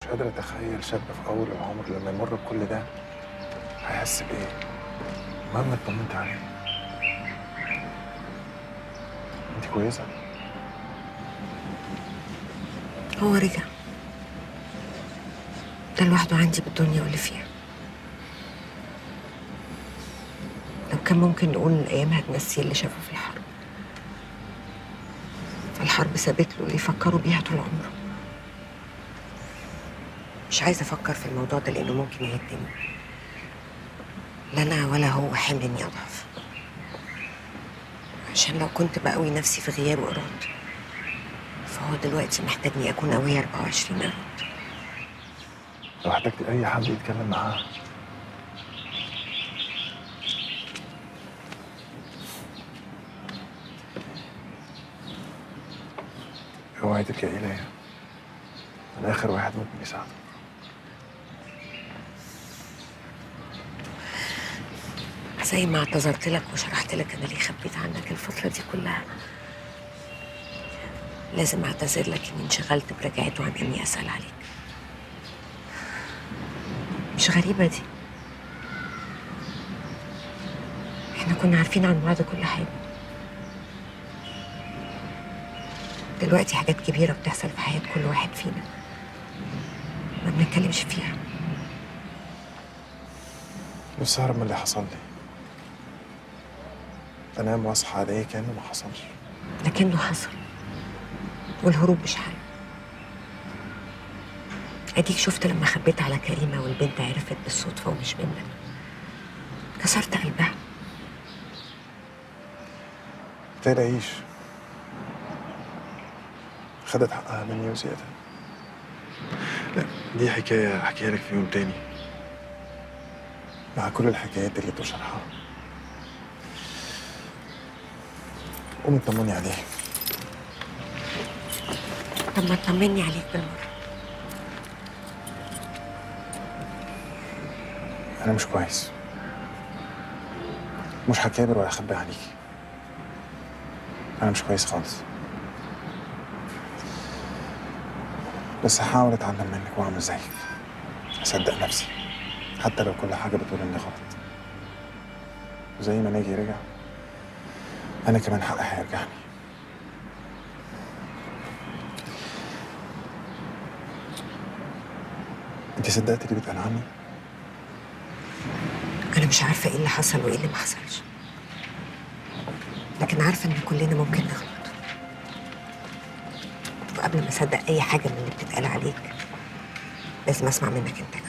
قادر اتخيل شاب في اول العمر لما يمر بكل ده هيحس بايه مهما اطمنت عليه انت كويسه هو رجع ده لوحده عندي بالدنيا واللي فيها لو كان ممكن نقول ان الايام هتنسيه اللي شافه في الحرب فالحرب سابت له اللي يفكروا بيها طول عمره مش عايزه افكر في الموضوع ده لانه ممكن يهدني لا انا ولا هو حمل اني اضعف عشان لو كنت بقوي نفسي في غياب وإراد فهو دلوقتي محتاجني أكون قوية 24 إراد لو احتجت اي حد يتكلم معاه اوعي تلجئي ليا انا اخر واحد ممكن يساعدك زي ما اعتذرت لك وشرحت لك أنا ليه خبيت عنك الفترة دي كلها لازم أعتذر لك إني انشغلت برجعته عن إني أسأل عليك مش غريبة دي احنا كنا عارفين عن بعض كل حاجة دلوقتي حاجات كبيرة بتحصل في حياة كل واحد فينا ما بنتكلمش فيها نفسي اهرب من اللي حصل لي انام واصحى الاقيه كانه ما حصلش لكنه حصل والهروب مش حل اديك شفت لما خبيت على كريمه والبنت عرفت بالصدفه ومش منك كسرت قلبها متقلقيش خدت حقها مني وزيادة لا دي حكاية أحكيها لك في يوم تاني مع كل الحكايات اللي بشرحها قومي اطمني عليه طب ما تطمني عليك بالمره أنا مش كويس مش هكابر ولا أخبي عليكي أنا مش كويس خالص بس هحاول أتعلم منك وأعمل زيك أصدق نفسي حتى لو كل حاجة بتقول إني غلط زي ما ناجي رجع أنا كمان حقي هيرجعني أنت صدقتي اللي بيتقال عني؟ انا مش عارفه ايه اللي حصل وايه اللي ما حصلش لكن عارفه ان كلنا ممكن نغلط وقبل ما اصدق اي حاجه من اللي بتتقال عليك لازم اسمع منك انت